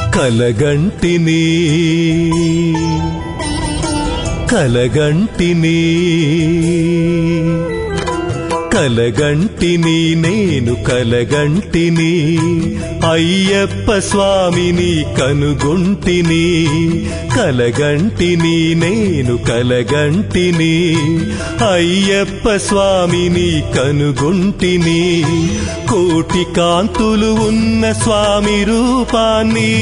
కలగంటిని కలగంటిని కలగంటిని నేను కలగంటిని అయ్యప్ప స్వామిని కనుగొంటిని కలగంటిని నేను కలగంటిని అయ్యప్ప స్వామిని కనుగొంటిని కోటి కాంతులు ఉన్న స్వామి రూపాన్ని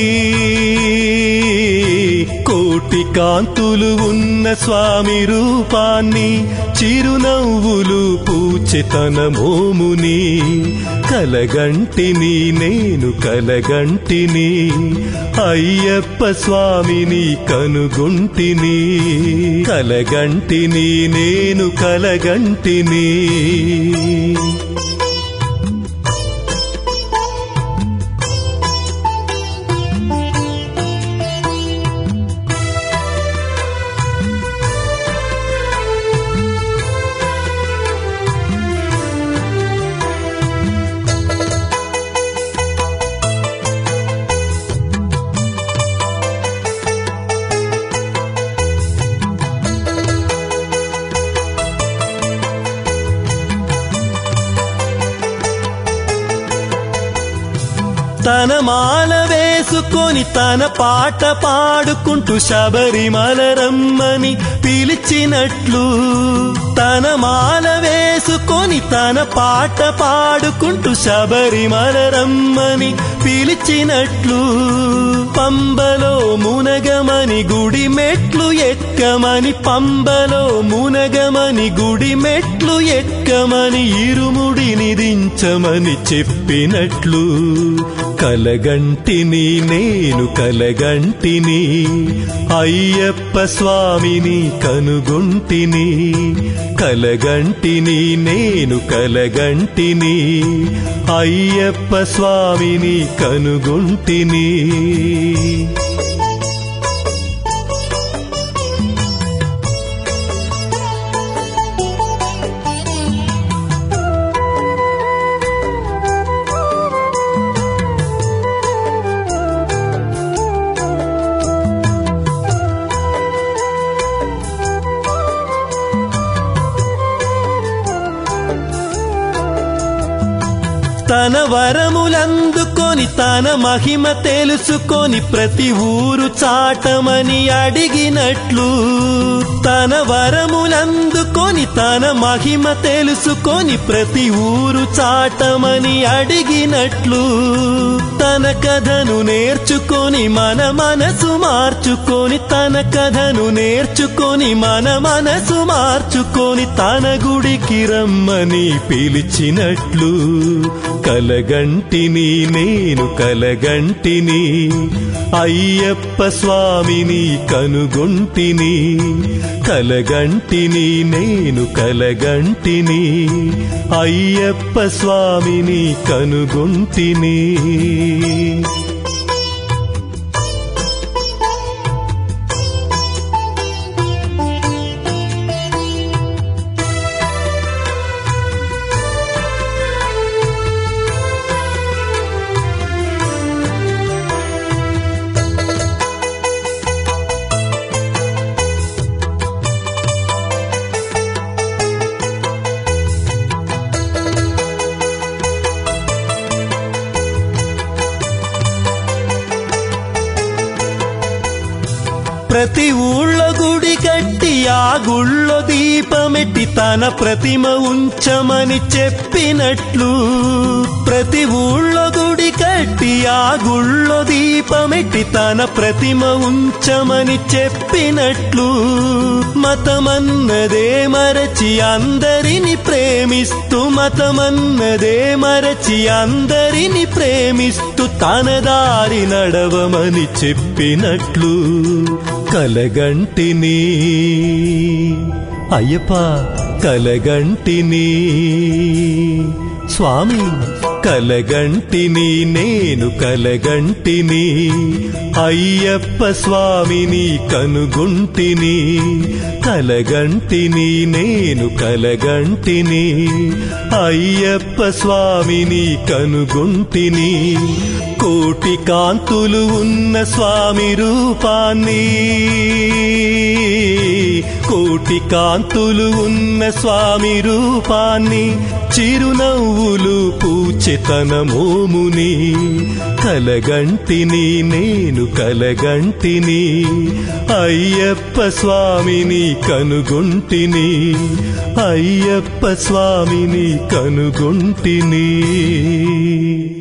కోటి కాంతులు ఉన్న స్వామి రూపాన్ని చిరునవ్వులు పూచెతన మోముని కలగంటిని నేను కలగంటిని అయ్యప్ప స్వామిని కనుగొంటిని కలగంటిని నేను కలగంటిని తన మాల వేసుకొని తన పాట పాడుకుంటూ శబరిమల రమ్మని పిలిచినట్లు తన మాల వేసుకొని తన పాట పాడుకుంటూ శబరిమల రమ్మని పిలిచినట్లు పంబలో మునగమని గుడి మెట్లు ఎక్కమని పంబలో మునగమని గుడి మెట్లు ఎక్కమని ఇరుముడిని దించమని చెప్పినట్లు కలగంటిని నేను కలగంటిని అయ్యప్ప స్వామిని కనుగొంటిని కలగంటిని నేను కలగంటిని అయ్యప్ప స్వామిని కనుగొంటిని తన వరములందుకొని తన మహిమ తెలుసుకొని ప్రతి ఊరు చాటమని అడిగినట్లు తన వరములందుకొని తన మహిమ తెలుసుకొని ప్రతి ఊరు చాటమని అడిగినట్లు తన కథను నేర్చుకొని మన మనసు మార్చుకొని తన కథను నేర్చుకొని మన మనసు మార్చుకొని తన గుడికి రమ్మని పిలిచినట్లు కలగంటిని నేను కలగంటిని అయ్యప్ప స్వామిని కనుగొంటిని కలగంటిని నేను కలగంటిని అయ్యప్ప స్వామిని కనుగొంటిని ప్రతి ఊళ్ళో గుడి కట్టి ఆ గుళ్ళో దీపమెట్టి తన ప్రతిమ ఉంచమని చెప్పినట్లు ప్రతి ఊళ్ళో గుడి కట్టి ఆ గుళ్ళో దీపమెట్టి తన ప్రతిమ ఉంచమని చెప్పినట్లు మతమన్నదే మరచి అందరిని ప్రేమిస్తూ మతమన్నదే మరచి అందరిని ప్రేమిస్తూ తన దారి నడవమని చెప్పినట్లు కలగంటిని అయ్యప్ప కలగంటిని స్వామి కలగంటిని నేను కలగంటిని అయ్యప్ప స్వామిని కనుగుంటిని కలగంటిని నేను కలగంటిని అయ్యప్ప స్వామిని కనుగుంటిని కోటి కాంతులు ఉన్న స్వామి రూపాన్ని కోటి కాంతులు ఉన్న స్వామి రూపాన్ని చిరునవ్వులు పూచె తన మోముని కలగంటిని నేను కలగంటిని అయ్యప్ప స్వామిని కనుగొంటిని అయ్యప్ప స్వామిని కనుగొంటిని